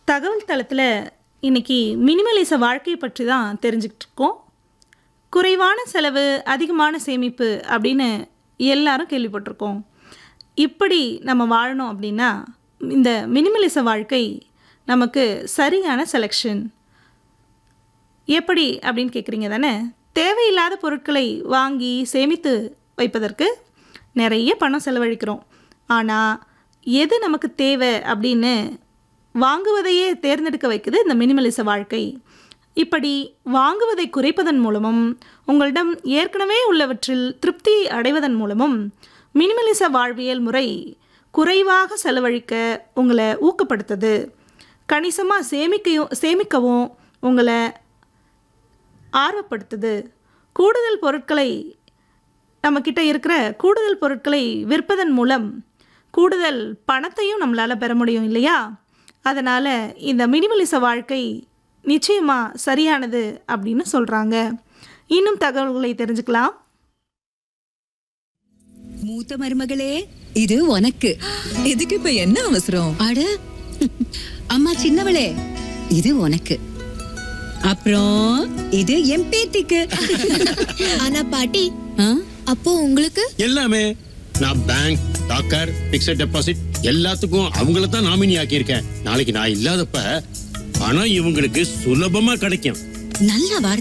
தகவல் தளத்தில் இன்னைக்கு மினிமலிச வாழ்க்கையை பற்றி தான் தெரிஞ்சுக்கிட்டு இருக்கோம் குறைவான செலவு அதிகமான சேமிப்பு அப்படின்னு எல்லாரும் கேள்விப்பட்டிருக்கோம் இப்படி நம்ம வாழணும் அப்படின்னா இந்த மினிமலிச வாழ்க்கை நமக்கு சரியான செலெக்ஷன் எப்படி அப்படின்னு கேட்குறீங்க தானே தேவையில்லாத பொருட்களை வாங்கி சேமித்து வைப்பதற்கு நிறைய பணம் செலவழிக்கிறோம் ஆனால் எது நமக்கு தேவை அப்படின்னு வாங்குவதையே தேர்ந்தெடுக்க வைக்குது இந்த மினிமலிச வாழ்க்கை இப்படி வாங்குவதை குறைப்பதன் மூலமும் உங்களிடம் ஏற்கனவே உள்ளவற்றில் திருப்தி அடைவதன் மூலமும் மினிமலிச வாழ்வியல் முறை குறைவாக செலவழிக்க உங்களை ஊக்கப்படுத்துது கணிசமாக சேமிக்கையும் சேமிக்கவும் உங்களை ஆர்வப்படுத்துது கூடுதல் பொருட்களை நம்மக்கிட்ட இருக்கிற கூடுதல் பொருட்களை விற்பதன் மூலம் கூடுதல் பணத்தையும் நம்மளால் பெற முடியும் இல்லையா அதனால் இந்த மினிமலிச வாழ்க்கை நிச்சயமாக சரியானது அப்படின்னு சொல்கிறாங்க இன்னும் தகவல்களை தெரிஞ்சுக்கலாம் மூத்த மருமகளே இது உனக்கு இதுக்கு இப்ப என்ன அவசரம் அட அம்மா சின்னவளே இது உனக்கு அப்புறம் இது என் பேத்திக்கு ஆனா பாட்டி ஆ? அப்போ உங்களுக்கு எல்லாமே நான் பேங்க் டாக்கர் பிக்ஸட் டெபாசிட் எல்லாத்துக்கும் அவங்கள தான் நாமினி ஆக்கியிருக்கேன் நாளைக்கு நான் இல்லாதப்ப பணம் இவங்களுக்கு சுலபமா கிடைக்கும் நல்ல வார்த்தை